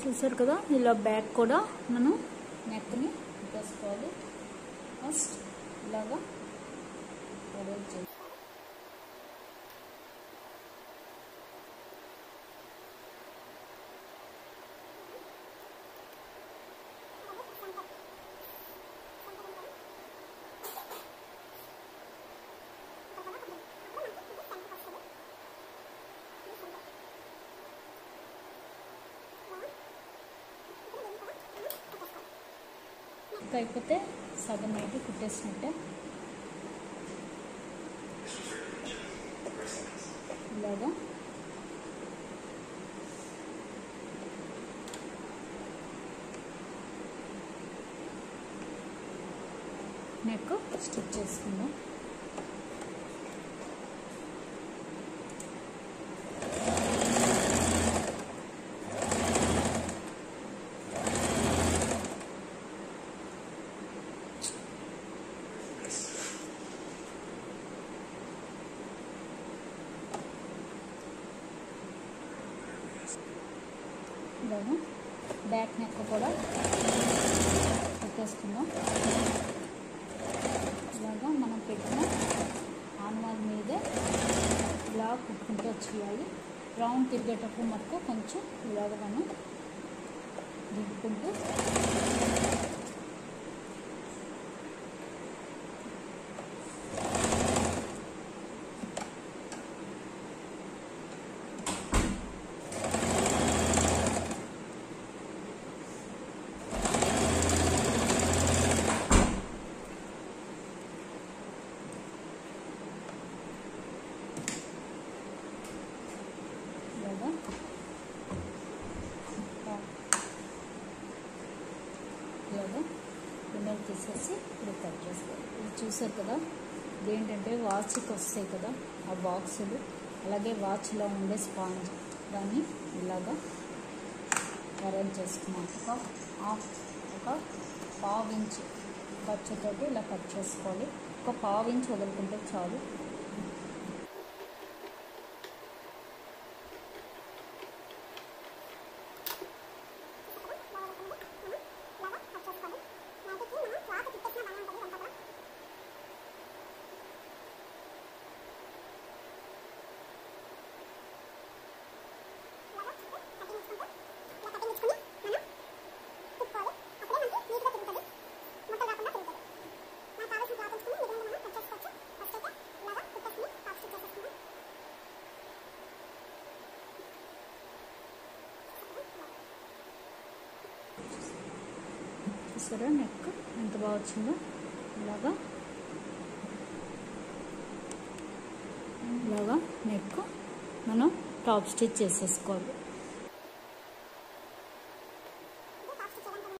చూసారు కదా ఇలా బ్యాక్ కూడా మనం నెక్ని వేసుకోవాలి ఫస్ట్ ఇలాగా అరేంజ్ చేసి ఇంకా అయిపోతే సగం అయితే కుట్టేసినట్టే ఇలాగా నెక్ స్టిచ్ చేసుకుందాం ఇలాగా బ్యాక్ నెక్ కూడా పెట్టేసుకుందాం ఇలాగా మనం పెట్టిన ఆనవాల్ మీదే ఇలా కుట్టుకుంటూ వచ్చేయాలి రౌండ్ తిరిగేటప్పుడు మటుకు కొంచెం ఇలాగ మనం దిగుకుంటూ ఇలాగా ఇలాగా గిన్నెలు తీసేసి ఇప్పుడు కట్ చేసుకోవాలి ఇది చూసారు కదా ఇదేంటంటే వాచ్కి వస్తాయి కదా ఆ బాక్సులు అలాగే వాచ్లో ఉండే స్పాంజ్ దాన్ని ఇలాగా అరేంజ్ చేసుకున్నాం ఒక హాఫ్ ఒక పావు ఇంచ్ ఖర్చుతోటి ఇలా కట్ చేసుకోవాలి ఒక పావు ఇంచ్ వదులుకుంటే చాలు చూసారా నెక్ ఎంత బాగా వచ్చిందో ఇలాగా ఇలాగా నెక్ మనం టాప్ స్టిచ్ చేసేసుకోవాలి